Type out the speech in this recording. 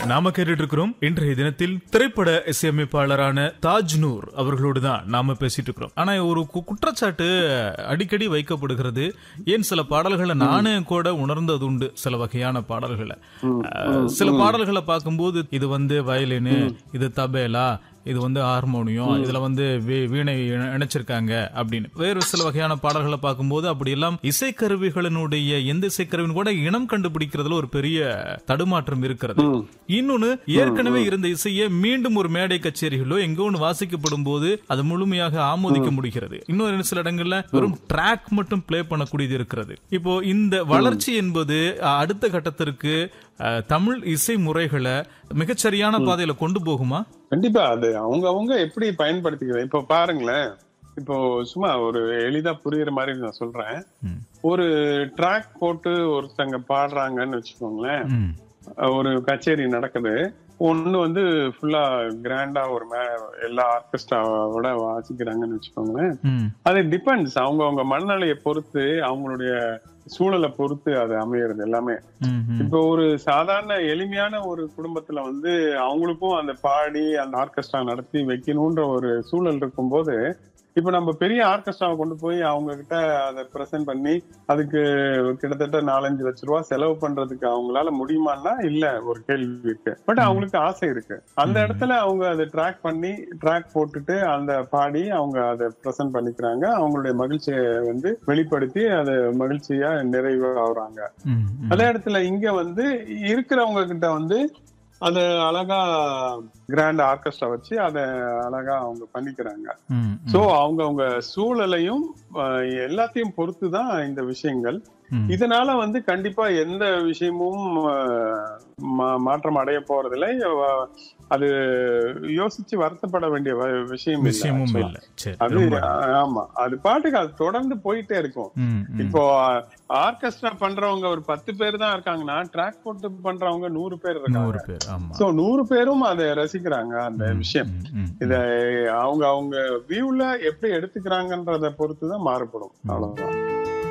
நாம கேட்டுட்டு இருக்கிறோம் இன்றைய தினத்தில் திரைப்பட இசையமைப்பாளரான தாஜ் நூர் அவர்களோடு தான் நாம பேசிட்டு இருக்கிறோம் ஆனா ஒரு கு- குற்றச்சாட்டு அடிக்கடி வைக்கப்படுகிறது ஏன் சில பாடல்களை நானே கூட உணர்ந்தது உண்டு சில வகையான பாடல்களை அஹ், சில பாடல்களை பார்க்கும்போது இது வந்து வயலினு இது தபேலா இது வந்து ஹார்மோனியம் இதுல வந்து வீ- வீணை இணை- இணைச்சிருக்காங்க அப்படின்னு வேறு சில வகையான பாடல்களை பார்க்கும்போது அப்படி எல்லாம் இசைக்கருவிகளினுடைய எந்த இசைக்கருவின் கூட இனம் கண்டுபிடிக்கிறதுல ஒரு பெரிய தடுமாற்றம் இருக்கிறது இன்னொன்னு ஏற்கனவே இருந்த இசையை மீண்டும் ஒரு மேடை கச்சேரிகளோ எங்கோ ஒன்று வாசிக்கப்படும் போது அது முழுமையாக ஆமோதிக்க முடிகிறது இன்னொரு சில இடங்கள்ல வெறும் ட்ராக் மட்டும் ப்ளே பண்ணக்கூடியது இருக்கிறது இப்போ இந்த வளர்ச்சி என்பது அஹ், அடுத்த கட்டத்திற்கு அஹ், தமிழ் இசை முறைகளை மிகச்சரியான பாதையில கொண்டு போகுமா கண்டிப்பா அது அவங்க அவங்க எப்படி பயன்படுத்திக்கிறது இப்ப பாருங்களேன் இப்போ சும்மா ஒரு எளிதா புரியுற மாதிரி நான் சொல்றேன் ம். ஒரு ட்ராக் போட்டு ஒருத்தங்க பாடுறாங்கன்னு வச்சுக்கோங்களேன் ம். ஒரு கச்சேரி நடக்குது ஒண்ணு வந்து ஃபுல்லா கிராண்டா ஒரு மே எல்லா ஆர்கெஸ்ட்ராவோட வாசிக்கிறாங்கன்னு வச்சுக்கோங்களேன் ம். அது டிபெண்ட்ஸ் அவங்க அவங்க மனநிலையை பொறுத்து அவங்களுடைய சூழலை பொறுத்து அது அமையிறது எல்லாமே ம். ம். இப்போ ஒரு சாதாரண எளிமையான ஒரு குடும்பத்துல வந்து அவங்களுக்கும் அந்த பாடி அந்த ஆர்கெஸ்ட்ரா நடத்தி வைக்கணும்ன்ற ஒரு சூழல் இருக்கும்போது இப்ப நம்ம பெரிய ஆர்கெஸ்ட்ராவை கொண்டு போய் அவங்க கிட்ட அதை பிரசன்ட் பண்ணி அதுக்கு கிட்டத்தட்ட நாலஞ்சு லட்ச ரூபா செலவு பண்றதுக்கு அவங்களால முடியுமான்னா இல்ல ஒரு கேள்வி இருக்கு பட் அவங்களுக்கு ஆசை இருக்கு அந்த இடத்துல அவங்க அதை ட்ராக் பண்ணி ட்ராக் போட்டுட்டு அந்த பாடி அவங்க அதை பிரசன்ட் பண்ணிக்கிறாங்க அவங்களுடைய மகிழ்ச்சியை வந்து வெளிப்படுத்தி அதை மகிழ்ச்சியா நிறைவு ஆகுறாங்க ம். ம். அதே இடத்துல இங்க வந்து இருக்கிறவங்க கிட்ட வந்து அத அழகா கிராண்ட் ஆர்கெஸ்ட்ரா வச்சு அத அழகா அவங்க பண்ணிக்கிறாங்க ம். சோ அவங்க அவங்க சூழலையும் அஹ், எல்லாத்தையும் பொறுத்து தான் இந்த விஷயங்கள் ம். இதனால வந்து கண்டிப்பா எந்த விஷயமும் அஹ், மா- மாற்றம் அடைய போறதில்லை அஹ், அது யோசிச்சு வருத்தப்பட வேண்டிய வ- விஷயம் இல்ல விஷயமும் actually. இல்ல சரி அது ரொம்ப- அஹ், ஆமா அது பாட்டுக்கு அது தொடர்ந்து போயிட்டே இருக்கும் ம். ம். இப்போ ஆர்கெஸ்ட்ரா பண்றவங்க ஒரு பத்து பேர் தான் இருக்காங்கன்னா ட்ராக் போட்டு பண்றவங்க நூறு பேர் இருக்காங்க நூறு பேர் ஆமா சோ நூறு பேரும் அதை ரசிக்கிறாங்க அந்த விஷயம் ம். ம். இத அவங்க அவங்க வியூல எப்படி எடுத்துக்கிறாங்கன்றத பொறுத்து தான் மாறுபடும் அவ்வளவுதான்